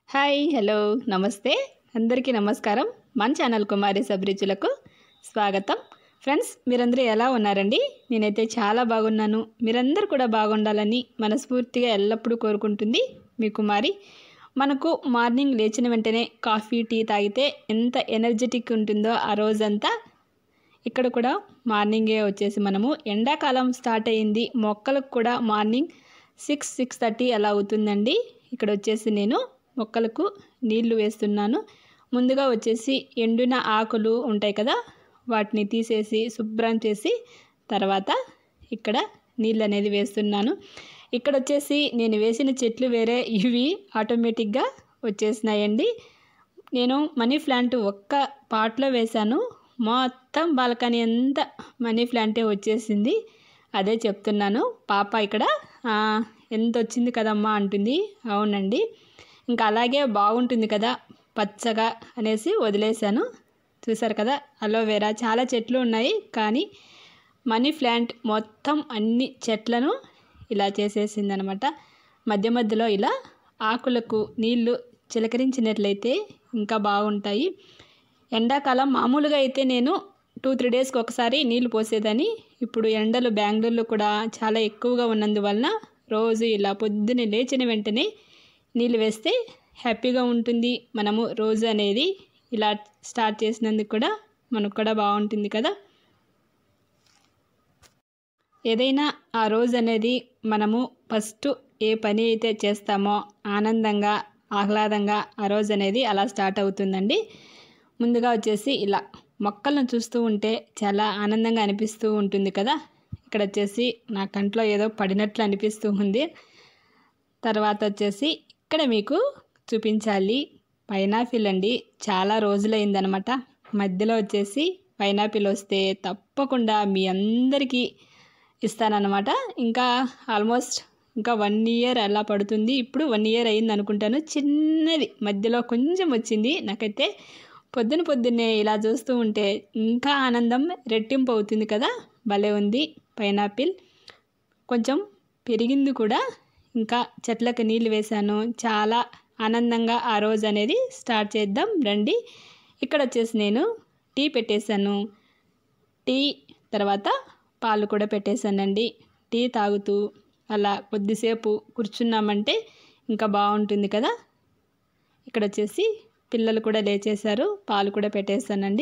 Hi hello నమస్తే అందరికీ నమస్కారం మన ఛానల్ కుమారి సబ్రిచులకు స్వాగతం ఫ్రెండ్స్ మీరందరూ ఎలా ఉన్నారండి నేనైతే చాలా బాగున్నాను మీరందరూ కూడా బాగుండాలని మనస్ఫూర్తిగా ఎల్లప్పుడూ కోరుకుంటుంది మీ కుమారి మనకు మార్నింగ్ లేచిన వెంటనే కాఫీ టీ తాగితే ఎంత ఎనర్జెటిక్ ఉంటుందో ఆ రోజంతా ఇక్కడ కూడా మార్నింగే వచ్చేసి మనము ఎండాకాలం స్టార్ట్ అయ్యింది మొక్కలకు కూడా మార్నింగ్ సిక్స్ సిక్స్ థర్టీ అలా అవుతుందండి ఇక్కడ వచ్చేసి నేను మొక్కలకు నీళ్లు వేస్తున్నాను ముందుగా వచ్చేసి ఎండిన ఆకులు ఉంటాయి కదా వాటిని తీసేసి శుభ్రం చేసి తర్వాత ఇక్కడ నీళ్ళు అనేది వేస్తున్నాను ఇక్కడ వచ్చేసి నేను వేసిన చెట్లు వేరే ఇవి ఆటోమేటిక్గా వచ్చేసినాయండి నేను మనీ ప్లాంట్ ఒక్క పాట్లో వేశాను మొత్తం బాల్కనీ అంతా మనీ ప్లాంటే వచ్చేసింది అదే చెప్తున్నాను పాప ఇక్కడ "ఆ, ఎంత వచ్చింది కదమ్మా అంటుంది అవునండి ఇంకా అలాగే బాగుంటుంది కదా పచ్చగా అనేసి వదిలేశాను చూసారు కదా అలోవెరా చాలా చెట్లు ఉన్నాయి కానీ మనీ ప్లాంట్ మొత్తం అన్ని చెట్లను ఇలా చేసేసిందనమాట మధ్య మధ్యలో ఇలా ఆకులకు నీళ్లు చిలకరించినట్లయితే ఇంకా బాగుంటాయి ఎండాకాలం మామూలుగా అయితే నేను టూ త్రీ డేస్కి ఒకసారి నీళ్లు పోసేదని ఇప్పుడు ఎండలు బెంగళూరులో కూడా చాలా ఎక్కువగా ఉన్నందువలన రోజు ఇలా పొద్దున్నే లేచిన వెంటనే నీళ్ళు వేస్తే హ్యాపీగా ఉంటుంది మనము రోజు అనేది ఇలా స్టార్ట్ చేసినందుకు కూడా మనకు కూడా బాగుంటుంది కదా ఏదైనా ఆ రోజు అనేది మనము ఫస్ట్ ఏ పని అయితే చేస్తామో ఆనందంగా ఆహ్లాదంగా ఆ రోజు అనేది అలా స్టార్ట్ అవుతుందండి ముందుగా వచ్చేసి ఇలా మొక్కలను చూస్తూ ఉంటే చాలా ఆనందంగా అనిపిస్తూ ఉంటుంది కదా ఇక్కడ వచ్చేసి నా కంట్లో ఏదో పడినట్లు అనిపిస్తూ ఉంది తర్వాత వచ్చేసి ఇక్కడ మీకు చూపించాలి పైనాపిల్ అండి చాలా రోజులైందనమాట మధ్యలో వచ్చేసి పైనాపిల్ వస్తే తప్పకుండా మీ అందరికీ ఇస్తానన్నమాట ఇంకా ఆల్మోస్ట్ ఇంకా వన్ ఇయర్ అలా పడుతుంది ఇప్పుడు వన్ ఇయర్ అయింది అనుకుంటాను చిన్నది మధ్యలో కొంచెం వచ్చింది నాకైతే పొద్దున పొద్దున్నే ఇలా చూస్తూ ఉంటే ఇంకా ఆనందం రెట్టింపు అవుతుంది కదా భలే ఉంది పైనాపిల్ కొంచెం పెరిగింది కూడా ఇంకా చెట్లకు నీళ్ళు వేశాను చాలా ఆనందంగా ఆ రోజు అనేది స్టార్ట్ చేద్దాం రండి ఇక్కడ వచ్చేసి నేను టీ పెట్టేశాను టీ తర్వాత పాలు కూడా పెట్టేశానండి టీ తాగుతూ అలా కొద్దిసేపు కూర్చున్నామంటే ఇంకా బాగుంటుంది కదా ఇక్కడ వచ్చేసి పిల్లలు కూడా లేచేశారు పాలు కూడా పెట్టేస్తానండి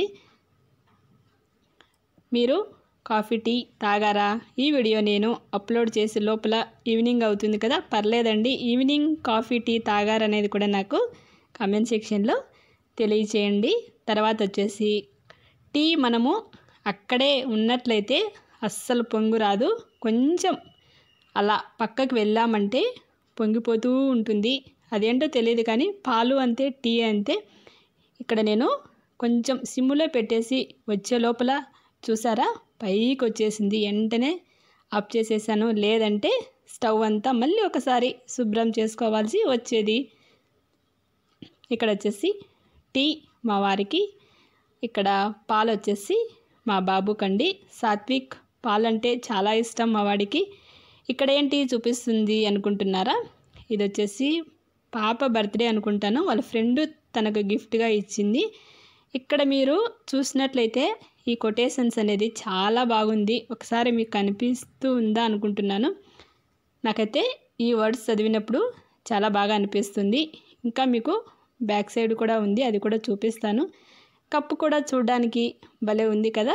మీరు కాఫీ టీ తాగారా ఈ వీడియో నేను అప్లోడ్ చేసే లోపల ఈవినింగ్ అవుతుంది కదా పర్లేదండి ఈవినింగ్ కాఫీ టీ తాగారనేది కూడా నాకు కామెంట్ సెక్షన్లో తెలియచేయండి తర్వాత వచ్చేసి టీ మనము అక్కడే ఉన్నట్లయితే అస్సలు పొంగు రాదు కొంచెం అలా పక్కకు వెళ్ళామంటే పొంగిపోతూ ఉంటుంది అదేంటో తెలియదు కానీ పాలు అంతే టీ అంతే ఇక్కడ నేను కొంచెం సిమ్ములో పెట్టేసి వచ్చే లోపల చూసారా పైకి వచ్చేసింది వెంటనే ఆఫ్ చేసేసాను లేదంటే స్టవ్ అంతా మళ్ళీ ఒకసారి శుభ్రం చేసుకోవాల్సి వచ్చేది ఇక్కడ వచ్చేసి టీ మా వారికి ఇక్కడ పాలు వచ్చేసి మా బాబుకండి సాత్విక్ పాలంటే చాలా ఇష్టం మా వాడికి ఇక్కడ ఏంటి చూపిస్తుంది అనుకుంటున్నారా ఇది వచ్చేసి పాప బర్త్డే అనుకుంటాను వాళ్ళ ఫ్రెండ్ తనకు గిఫ్ట్గా ఇచ్చింది ఇక్కడ మీరు చూసినట్లయితే ఈ కొటేషన్స్ అనేది చాలా బాగుంది ఒకసారి మీకు కనిపిస్తూ ఉందా అనుకుంటున్నాను నాకైతే ఈ వర్డ్స్ చదివినప్పుడు చాలా బాగా అనిపిస్తుంది ఇంకా మీకు బ్యాక్ సైడ్ కూడా ఉంది అది కూడా చూపిస్తాను కప్పు కూడా చూడడానికి భలే ఉంది కదా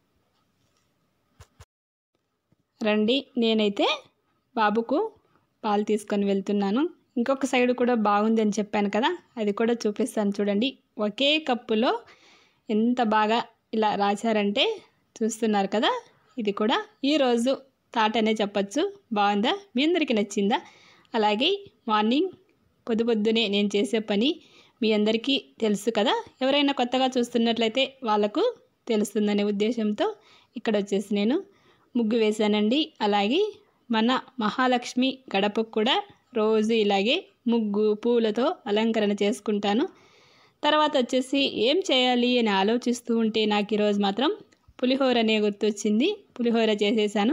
రండి నేనైతే బాబుకు పాలు తీసుకొని వెళ్తున్నాను ఇంకొక సైడ్ కూడా బాగుంది అని చెప్పాను కదా అది కూడా చూపిస్తాను చూడండి ఒకే కప్పులో ఎంత బాగా ఇలా రాశారంటే చూస్తున్నారు కదా ఇది కూడా ఈరోజు థాట్ అనే చెప్పచ్చు బాగుందా మీ అందరికీ నచ్చిందా అలాగే మార్నింగ్ పొద్దు పొద్దునే నేను చేసే పని మీ అందరికీ తెలుసు కదా ఎవరైనా కొత్తగా చూస్తున్నట్లయితే వాళ్ళకు తెలుస్తుందనే ఉద్దేశంతో ఇక్కడ వచ్చేసి నేను ముగ్గు వేశానండి అలాగే మన మహాలక్ష్మి గడపకు కూడా రోజు ఇలాగే ముగ్గు పూలతో అలంకరణ చేసుకుంటాను తర్వాత వచ్చేసి ఏం చేయాలి అని ఆలోచిస్తూ ఉంటే నాకు ఈరోజు మాత్రం పులిహోర అనే గుర్తొచ్చింది పులిహోర చేసేసాను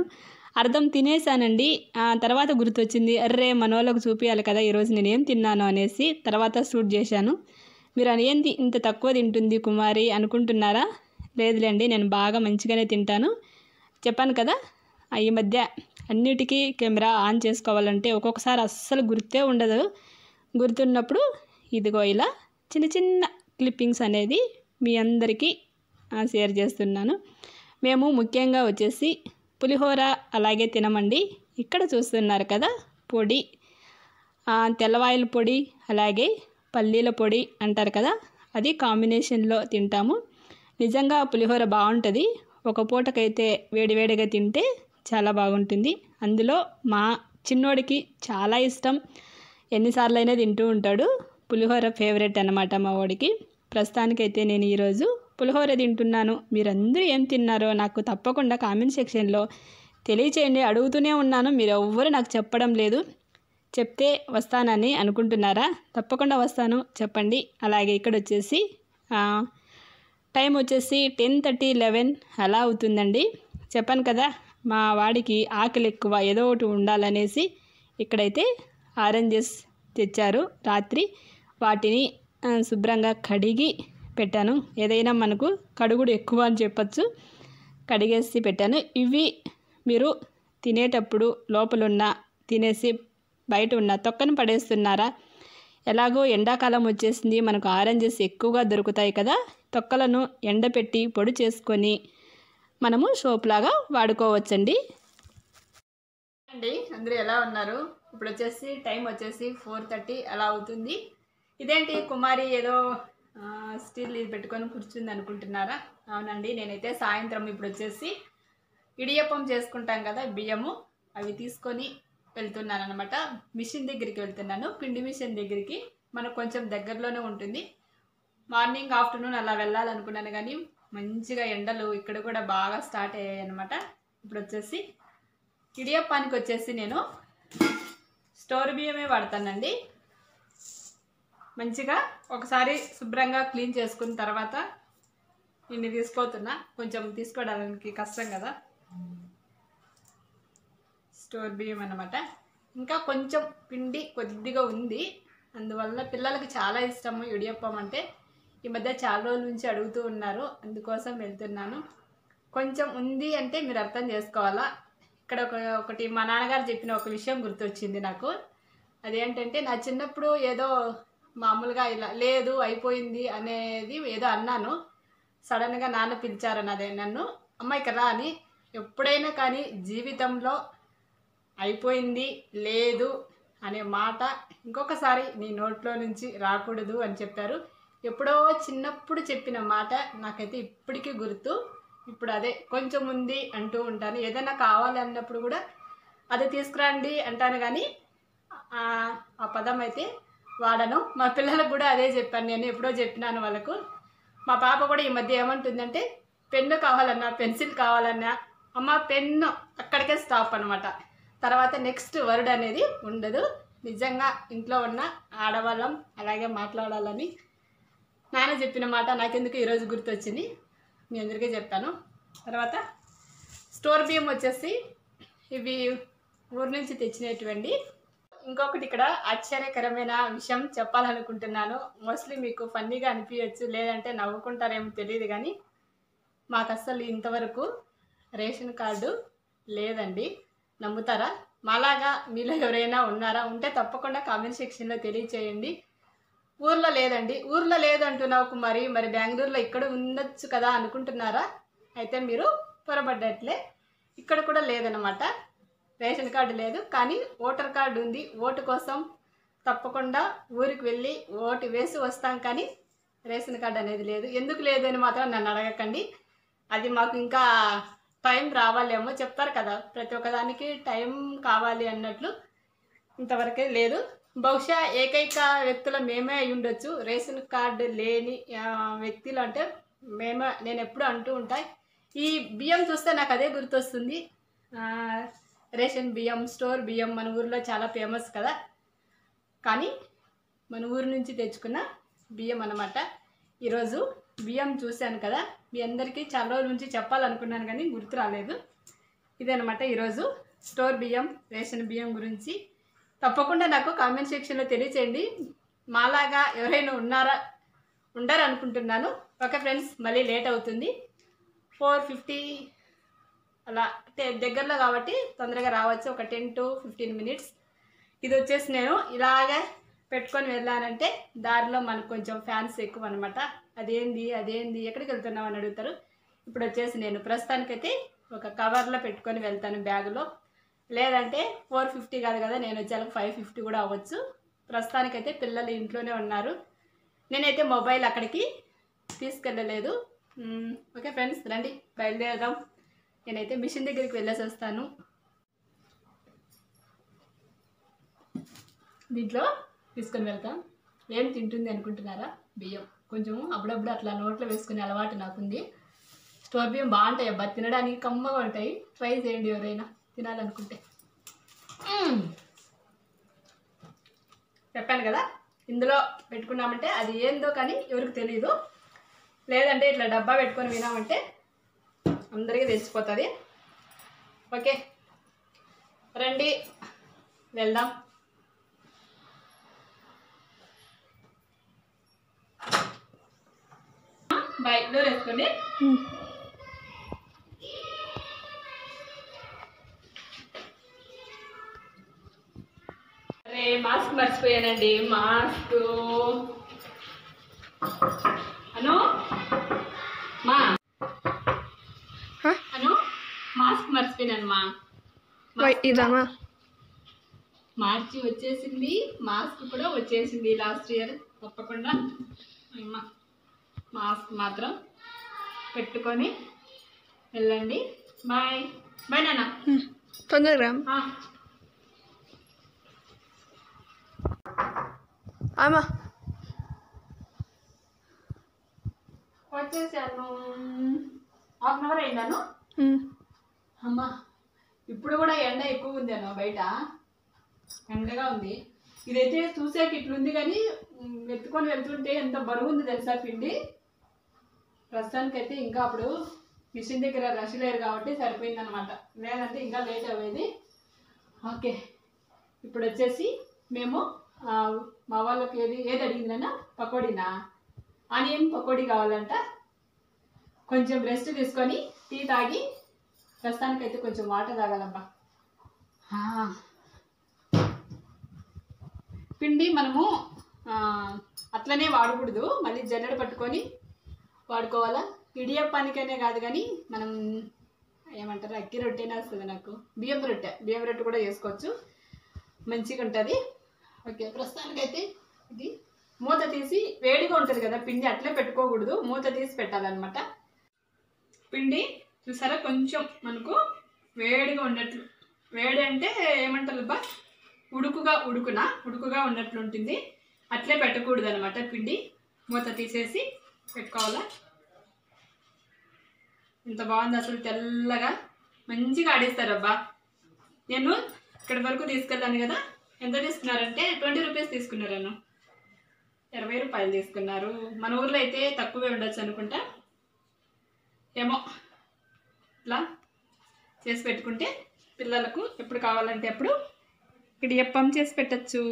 అర్థం తినేసానండి ఆ తర్వాత గుర్తొచ్చింది అర్రే మనోళ్ళకు చూపించాలి కదా ఈరోజు నేను ఏం తిన్నాను అనేసి తర్వాత షూట్ చేశాను మీరు అని ఏంది ఇంత తక్కువ తింటుంది కుమారి అనుకుంటున్నారా లేదులేండి నేను బాగా మంచిగానే తింటాను చెప్పాను కదా ఆ ఈ మధ్య అన్నిటికీ కెమెరా ఆన్ చేసుకోవాలంటే ఒక్కొక్కసారి అస్సలు గుర్తే ఉండదు గుర్తున్నప్పుడు ఇదిగో ఇలా చిన్న చిన్న క్లిప్పింగ్స్ అనేది మీ అందరికీ ఆ, షేర్ చేస్తున్నాను మేము ముఖ్యంగా వచ్చేసి పులిహోర అలాగే తినమండి ఇక్కడ చూస్తున్నారు కదా పొడి ఆ, తెల్లవాయల పొడి అలాగే పల్లీల పొడి అంటారు కదా అది కాంబినేషన్లో తింటాము నిజంగా పులిహోర బాగుంటుంది ఒక పూటకైతే వేడివేడిగా తింటే చాలా బాగుంటుంది అందులో మా చిన్నోడికి చాలా ఇష్టం ఎన్నిసార్లు అయినా తింటూ ఉంటాడు పులిహోర ఫేవరెట్ అన్నమాట మా వాడికి ప్రస్తుతానికైతే నేను ఈరోజు పులిహోర తింటున్నాను మీరందరూ ఏం తిన్నారో నాకు తప్పకుండా కామెంట్ సెక్షన్లో తెలియచేయండి అడుగుతూనే ఉన్నాను మీరు ఎవ్వరు నాకు చెప్పడం లేదు చెప్తే వస్తానని అనుకుంటున్నారా తప్పకుండా వస్తాను చెప్పండి అలాగే ఇక్కడ వచ్చేసి ఆ, టైం వచ్చేసి టెన్ థర్టీ లెవెన్ అలా అవుతుందండి చెప్పాను కదా మా వాడికి ఆకలి ఎక్కువ ఏదో ఒకటి ఉండాలనేసి ఇక్కడైతే ఆరెంజెస్ తెచ్చారు రాత్రి వాటిని ఆ, శుభ్రంగా కడిగి పెట్టాను ఏదైనా మనకు కడుగుడు ఎక్కువ అని చెప్పచ్చు కడిగేసి పెట్టాను ఇవి మీరు తినేటప్పుడు లోపలున్న తినేసి బయట ఉన్న తొక్కను పడేస్తున్నారా ఎలాగో ఎండాకాలం వచ్చేసింది మనకు ఆరెంజెస్ ఎక్కువగా దొరుకుతాయి కదా తొక్కలను ఎండపెట్టి పొడి చేసుకొని మనము సోప్ లాగా వాడుకోవచ్చండి అండి అందరూ ఎలా ఉన్నారు ఇప్పుడు వచ్చేసి టైం వచ్చేసి ఫోర్ థర్టీ అలా అవుతుంది ఇదేంటి కుమారి ఏదో ఆ, స్టీల్ ఇది పెట్టుకొని కూర్చుంది అనుకుంటున్నారా అవునండి నేనైతే సాయంత్రం ఇప్పుడు వచ్చేసి ఇడియప్పం చేసుకుంటాం కదా బియ్యము అవి తీసుకొని వెళ్తున్నాను అనమాట మిషన్ దగ్గరికి వెళ్తున్నాను పిండి మిషన్ దగ్గరికి మనకు కొంచెం దగ్గరలోనే ఉంటుంది మార్నింగ్ ఆఫ్టర్నూన్ అలా వెళ్ళాలనుకున్నాను కానీ మంచిగా ఎండలు ఇక్కడ కూడా బాగా స్టార్ట్ అయ్యాయి అనమాట ఇప్పుడు వచ్చేసి ఇడియప్పానికి వచ్చేసి నేను స్టోర్ బియ్యమే వాడతానండి మంచిగా ఒకసారి శుభ్రంగా క్లీన్ చేసుకున్న తర్వాత ఇన్ని తీసుకోతున్నా కొంచెం తీసుకోవడానికి కష్టం కదా స్టోర్ బియ్యం అన్నమాట ఇంకా కొంచెం పిండి కొద్దిగా ఉంది అందువల్ల పిల్లలకి చాలా ఇష్టము ఇడియప్పం అంటే ఈ మధ్య చాలా రోజుల నుంచి అడుగుతూ ఉన్నారు అందుకోసం వెళ్తున్నాను కొంచెం ఉంది అంటే మీరు అర్థం చేసుకోవాలా ఇక్కడ ఒక ఒకటి మా నాన్నగారు చెప్పిన ఒక విషయం గుర్తొచ్చింది నాకు అదేంటంటే నా చిన్నప్పుడు ఏదో మామూలుగా ఇలా లేదు అయిపోయింది అనేది ఏదో అన్నాను సడన్గా నాన్న పిలిచారని అదే నన్ను అమ్మ ఇక్కడ రా అని ఎప్పుడైనా కానీ జీవితంలో అయిపోయింది లేదు అనే మాట ఇంకొకసారి నీ నోట్లో నుంచి రాకూడదు అని చెప్పారు ఎప్పుడో చిన్నప్పుడు చెప్పిన మాట నాకైతే ఇప్పటికీ గుర్తు ఇప్పుడు అదే కొంచెం ఉంది అంటూ ఉంటాను ఏదైనా కావాలి అన్నప్పుడు కూడా అది తీసుకురండి అంటాను కానీ ఆ ఆ పదం అయితే వాడను మా పిల్లలకు కూడా అదే చెప్పాను నేను ఎప్పుడో చెప్పినాను వాళ్ళకు మా పాప కూడా ఈ మధ్య ఏమంటుందంటే పెన్ను కావాలన్నా పెన్సిల్ కావాలన్నా అమ్మ పెన్ను అక్కడికే స్టాప్ అనమాట తర్వాత నెక్స్ట్ వర్డ్ అనేది ఉండదు నిజంగా ఇంట్లో ఉన్న ఆడవాళ్ళం అలాగే మాట్లాడాలని నాన్న చెప్పిన మాట నాకెందుకు ఈరోజు గుర్తొచ్చింది మీ అందరికీ చెప్పాను తర్వాత స్టోర్ బియ్యం వచ్చేసి ఇవి ఊరు నుంచి తెచ్చినటువంటి ఇంకొకటి ఇక్కడ ఆశ్చర్యకరమైన విషయం చెప్పాలనుకుంటున్నాను మోస్ట్లీ మీకు ఫన్నీగా అనిపించచ్చు లేదంటే నవ్వుకుంటారేమో తెలియదు కానీ మాకు అస్సలు ఇంతవరకు రేషన్ కార్డు లేదండి నమ్ముతారా మాలాగా మీలో ఎవరైనా ఉన్నారా ఉంటే తప్పకుండా కామెంట్ సెక్షన్లో తెలియచేయండి ఊర్లో లేదండి ఊర్లో లేదంటున్నావు కుమారి మరి బెంగళూరులో ఇక్కడ ఉండొచ్చు కదా అనుకుంటున్నారా అయితే మీరు పొరపడ్డట్లే ఇక్కడ కూడా లేదనమాట రేషన్ కార్డు లేదు కానీ ఓటర్ కార్డు ఉంది ఓటు కోసం తప్పకుండా ఊరికి వెళ్ళి ఓటు వేసి వస్తాం కానీ రేషన్ కార్డు అనేది లేదు ఎందుకు లేదని మాత్రం నన్ను అడగకండి అది మాకు ఇంకా టైం రావాలేమో చెప్తారు కదా ప్రతి ఒక్కదానికి టైం కావాలి అన్నట్లు ఇంతవరకే లేదు బహుశా ఏకైక వ్యక్తుల మేమే అయి ఉండొచ్చు రేషన్ కార్డు లేని ఆ, వ్యక్తులు అంటే మేమే నేను ఎప్పుడు అంటూ ఉంటాయి ఈ బియ్యం చూస్తే నాకు అదే గుర్తొస్తుంది ఆ, రేషన్ బియ్యం స్టోర్ బియ్యం మన ఊర్లో చాలా ఫేమస్ కదా కానీ మన ఊరు నుంచి తెచ్చుకున్న బియ్యం అన్నమాట ఈరోజు బియ్యం చూశాను కదా మీ అందరికీ చాలా రోజుల నుంచి చెప్పాలనుకున్నాను కానీ గుర్తు రాలేదు ఇదనమాట ఈరోజు స్టోర్ బియ్యం రేషన్ బియ్యం గురించి తప్పకుండా నాకు కామెంట్ సెక్షన్లో తెలియచేయండి మాలాగా ఎవరైనా ఉన్నారా ఉండరు అనుకుంటున్నాను ఓకే ఫ్రెండ్స్ మళ్ళీ లేట్ అవుతుంది ఫోర్ ఫిఫ్టీ అలా అంటే దగ్గరలో కాబట్టి తొందరగా రావచ్చు ఒక టెన్ టు ఫిఫ్టీన్ మినిట్స్ ఇది వచ్చేసి నేను ఇలాగే పెట్టుకొని వెళ్ళానంటే దారిలో మనకు కొంచెం ఫ్యాన్స్ ఎక్కువ అనమాట అదేంది అదేంది ఎక్కడికి వెళ్తున్నావు అని అడుగుతారు ఇప్పుడు వచ్చేసి నేను ప్రస్తుతానికైతే ఒక కవర్లో పెట్టుకొని వెళ్తాను బ్యాగులో లేదంటే ఫోర్ ఫిఫ్టీ కాదు కదా నేను వచ్చేలకు ఫైవ్ ఫిఫ్టీ కూడా అవ్వచ్చు ప్రస్తుతానికైతే పిల్లలు ఇంట్లోనే ఉన్నారు నేనైతే మొబైల్ అక్కడికి తీసుకెళ్ళలేదు మ్మ్, ఓకే ఫ్రెండ్స్ రండి బయలుదేరదాం నేనైతే మిషన్ దగ్గరికి వెళ్ళేసి వస్తాను దీంట్లో తీసుకొని వెళ్తాం ఏం తింటుంది అనుకుంటున్నారా బియ్యం కొంచెం అప్పుడప్పుడు అట్లా నోట్లో వేసుకునే అలవాటు నాకుంది స్టోర్ బియ్యం బాగుంటాయి అబ్బా తినడానికి కమ్మగా ఉంటాయి ట్రై చేయండి ఎవరైనా తినాలనుకుంటే మ్మ్. చెప్పాను కదా ఇందులో పెట్టుకున్నామంటే అది ఏందో కానీ ఎవరికి తెలియదు లేదంటే ఇట్లా డబ్బా పెట్టుకొని వినామంటే అందరికీ తెలిసిపోతుంది ఓకే రండి వెళ్దాం బాయ్ డోర్ వేసుకోండి అరే మాస్క్ మర్చిపోయానండి మాస్క్ అను మా అను మాస్క్ మర్చిపోయాను మా ఇదమ్మా మార్చి వచ్చేసింది మాస్క్ కూడా వచ్చేసింది లాస్ట్ ఇయర్ తప్పకుండా అమ్మ మాస్క్ మాత్రం పెట్టుకొని వెళ్ళండి బాయ్ బాయ్ నాన్న తొందరగా ఆ, అమ్మా వచ్చేసాను హాఫ్ అన్ అవర్ అయిందాను అమ్మా ఇప్పుడు కూడా ఎండ ఎక్కువ ఉంది అన్న బయట ఎండగా ఉంది ఇదైతే చూసాక ఇట్లుంది కానీ ఉమ్, ఎత్తుకొని వెళ్తుంటే ఎంత బరువు ఉంది తెలుసా పిండి ప్రస్తుతానికైతే ఇంకా అప్పుడు మిషన్ దగ్గర రష్ లేరు కాబట్టి సరిపోయింది అనమాట లేదంటే ఇంకా లేట్ అవ్వేది ఓకే ఇప్పుడు వచ్చేసి మేము ఆ, మా వాళ్ళకి ఏది ఏది అడిగిందన్నా పకోడీనా ఆనియన్ పకోడీ కావాలంట కొంచెం రెస్ట్ తీసుకొని టీ తాగి ప్రస్తుతానికైతే కొంచెం వాటర్ తాగాలబ్బా ఆ. పిండి మనము ఆ, అట్లనే వాడకూడదు మళ్ళీ జల్లెడ పట్టుకొని వాడుకోవాలా ఇడియప్పానికనే కాదు కానీ మనం ఏమంటారు అక్కి రొట్టెనే వస్తుంది నాకు బియ్యం రొట్టె బియ్యం రొట్టె కూడా చేసుకోవచ్చు మంచిగా ఉంటుంది ఓకే ప్రస్తుతానికైతే ఇది మూత తీసి వేడిగా ఉంటుంది కదా పిండి అట్లే పెట్టుకోకూడదు మూత తీసి పెట్టాలన్నమాట పిండి చూసారా కొంచెం మనకు వేడిగా ఉన్నట్లు వేడి అంటే ఏమంటారు బా ఉడుకుగా ఉడుకున ఉడుకుగా ఉన్నట్లు ఉంటుంది అట్లే పెట్టకూడదు అనమాట పిండి మూత తీసేసి పెట్టుకోవాలా ఇంత బాగుంది అసలు తెల్లగా మంచిగా ఆడిస్తారబ్బా నేను ఇక్కడి వరకు తీసుకెళ్ళాను కదా ఎంత తీసుకున్నారంటే ట్వంటీ రూపీస్ తీసుకున్నారను ఇరవై రూపాయలు తీసుకున్నారు మన ఊర్లో అయితే తక్కువే ఉండొచ్చు అనుకుంటా ఏమో ఇట్లా చేసి పెట్టుకుంటే పిల్లలకు ఎప్పుడు కావాలంటే అప్పుడు ఇడియప్పం చేసి పెట్టచ్చు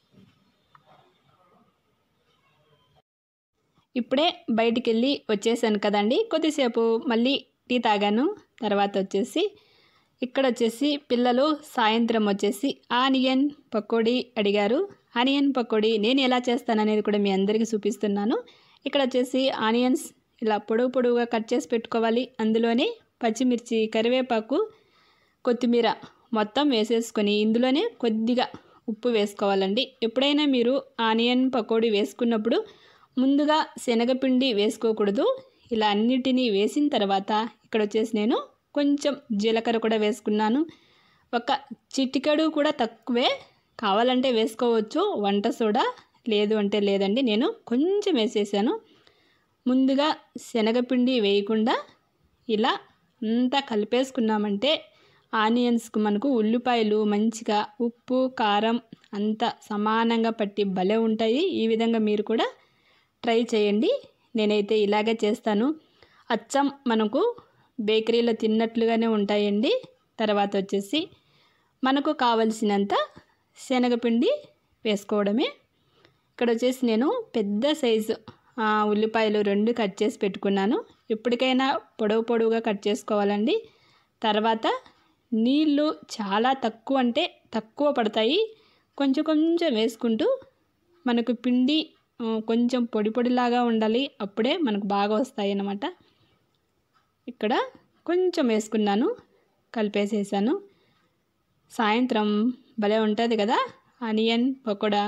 ఇప్పుడే బయటికి వెళ్ళి వచ్చేసాను కదండి కొద్దిసేపు మళ్ళీ టీ తాగాను తర్వాత వచ్చేసి ఇక్కడ వచ్చేసి పిల్లలు సాయంత్రం వచ్చేసి ఆనియన్ పకోడీ అడిగారు ఆనియన్ పకోడీ నేను ఎలా చేస్తాననేది కూడా మీ అందరికీ చూపిస్తున్నాను ఇక్కడ వచ్చేసి ఆనియన్స్ ఇలా పొడవు పొడవుగా కట్ చేసి పెట్టుకోవాలి అందులోనే పచ్చిమిర్చి కరివేపాకు కొత్తిమీర మొత్తం వేసేసుకొని ఇందులోనే కొద్దిగా ఉప్పు వేసుకోవాలండి ఎప్పుడైనా మీరు ఆనియన్ పకోడీ వేసుకున్నప్పుడు ముందుగా శనగపిండి వేసుకోకూడదు ఇలా అన్నిటినీ వేసిన తర్వాత ఇక్కడ వచ్చేసి నేను కొంచెం జీలకర్ర కూడా వేసుకున్నాను ఒక చిటికెడు కూడా తక్కువే కావాలంటే వేసుకోవచ్చు వంట సోడా లేదు అంటే లేదండి నేను కొంచెం వేసేసాను ముందుగా శనగపిండి వేయకుండా ఇలా అంతా కలిపేసుకున్నామంటే ఆనియన్స్కు మనకు ఉల్లిపాయలు మంచిగా ఉప్పు కారం అంతా సమానంగా పట్టి భలే ఉంటాయి ఈ విధంగా మీరు కూడా ట్రై చేయండి నేనైతే ఇలాగే చేస్తాను అచ్చం మనకు బేకరీలో తిన్నట్లుగానే ఉంటాయండి తర్వాత వచ్చేసి మనకు కావలసినంత శనగపిండి వేసుకోవడమే ఇక్కడ వచ్చేసి నేను పెద్ద సైజు ఆ, ఉల్లిపాయలు రెండు కట్ చేసి పెట్టుకున్నాను ఎప్పటికైనా పొడవు పొడవుగా కట్ చేసుకోవాలండి తర్వాత నీళ్ళు చాలా తక్కువ అంటే తక్కువ పడతాయి కొంచెం కొంచెం వేసుకుంటూ మనకు పిండి ఆ, కొంచెం పొడి పొడిలాగా ఉండాలి అప్పుడే మనకు బాగా వస్తాయి అన్నమాట ఇక్కడ కొంచెం వేసుకున్నాను కలిపేసేసాను సాయంత్రం భలే ఉంటుంది కదా ఆనియన్ పకోడా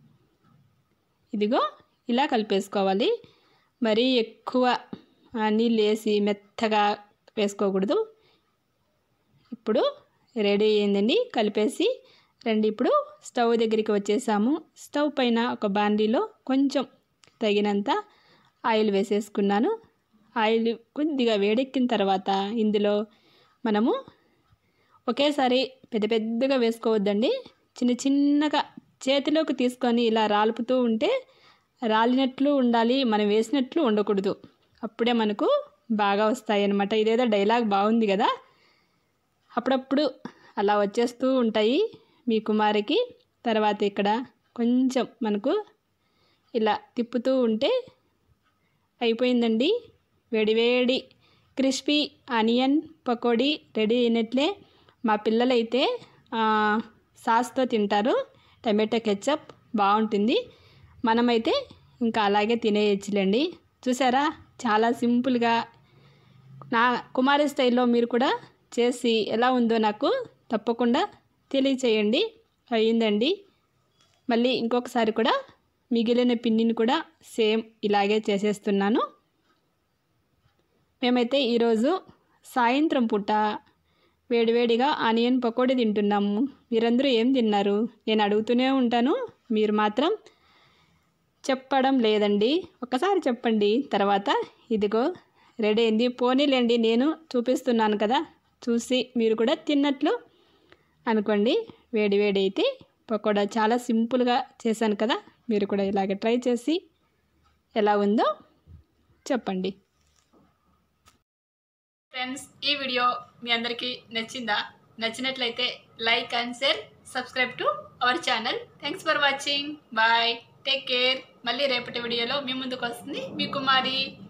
ఇదిగో ఇలా కలిపేసుకోవాలి మరీ ఎక్కువ ఆ, నీళ్ళు వేసి మెత్తగా వేసుకోకూడదు ఇప్పుడు రెడీ అయిందండి కలిపేసి రండి ఇప్పుడు స్టవ్ దగ్గరికి వచ్చేసాము స్టవ్ పైన ఒక బాండీలో కొంచెం తగినంత ఆయిల్ వేసేసుకున్నాను ఆయిల్ కొద్దిగా వేడెక్కిన తర్వాత ఇందులో మనము ఒకేసారి పెద్ద పెద్దగా వేసుకోవద్దండి చిన్న చిన్నగా చేతిలోకి తీసుకొని ఇలా రాలుపుతూ ఉంటే రాలినట్లు ఉండాలి మనం వేసినట్లు ఉండకూడదు అప్పుడే మనకు బాగా వస్తాయి అన్నమాట ఇదేదో డైలాగ్ బాగుంది కదా అప్పుడప్పుడు అలా వచ్చేస్తూ ఉంటాయి మీ కుమారికి తర్వాత ఇక్కడ కొంచెం మనకు ఇలా తిప్పుతూ ఉంటే అయిపోయిందండి వేడివేడి క్రిస్పీ ఆనియన్ పకోడీ రెడీ అయినట్లే మా పిల్లలైతే ఆ, సాస్తో తింటారు టమాటో కెచప్ బాగుంటుంది మనమైతే ఇంకా అలాగే తినేయచ్చులేండి చూసారా చాలా సింపుల్గా నా కుమారి స్టైల్లో మీరు కూడా చేసి ఎలా ఉందో నాకు తప్పకుండా తెలియచేయండి అయ్యిందండి మళ్ళీ ఇంకొకసారి కూడా మిగిలిన పిండిని కూడా సేమ్ ఇలాగే చేసేస్తున్నాను మేమైతే ఈరోజు సాయంత్రం పూట వేడివేడిగా ఆనియన్ పకోడీ తింటున్నాము మీరందరూ ఏం తిన్నారు నేను అడుగుతూనే ఉంటాను మీరు మాత్రం చెప్పడం లేదండి ఒకసారి చెప్పండి తర్వాత ఇదిగో రెడీ అయింది పోనీలేండి నేను చూపిస్తున్నాను కదా చూసి మీరు కూడా తిన్నట్లు అనుకోండి వేడి వేడి అయితే పకోడా చాలా సింపుల్గా చేశాను కదా మీరు కూడా ఇలాగే ట్రై చేసి ఎలా ఉందో చెప్పండి ఫ్రెండ్స్ ఈ వీడియో మీ అందరికీ నచ్చిందా నచ్చినట్లయితే like and share subscribe to our channel thanks for watching bye take care మళ్ళీ రేపటి వీడియోలో మీ ముందుకు వస్తుంది మీ కుమారి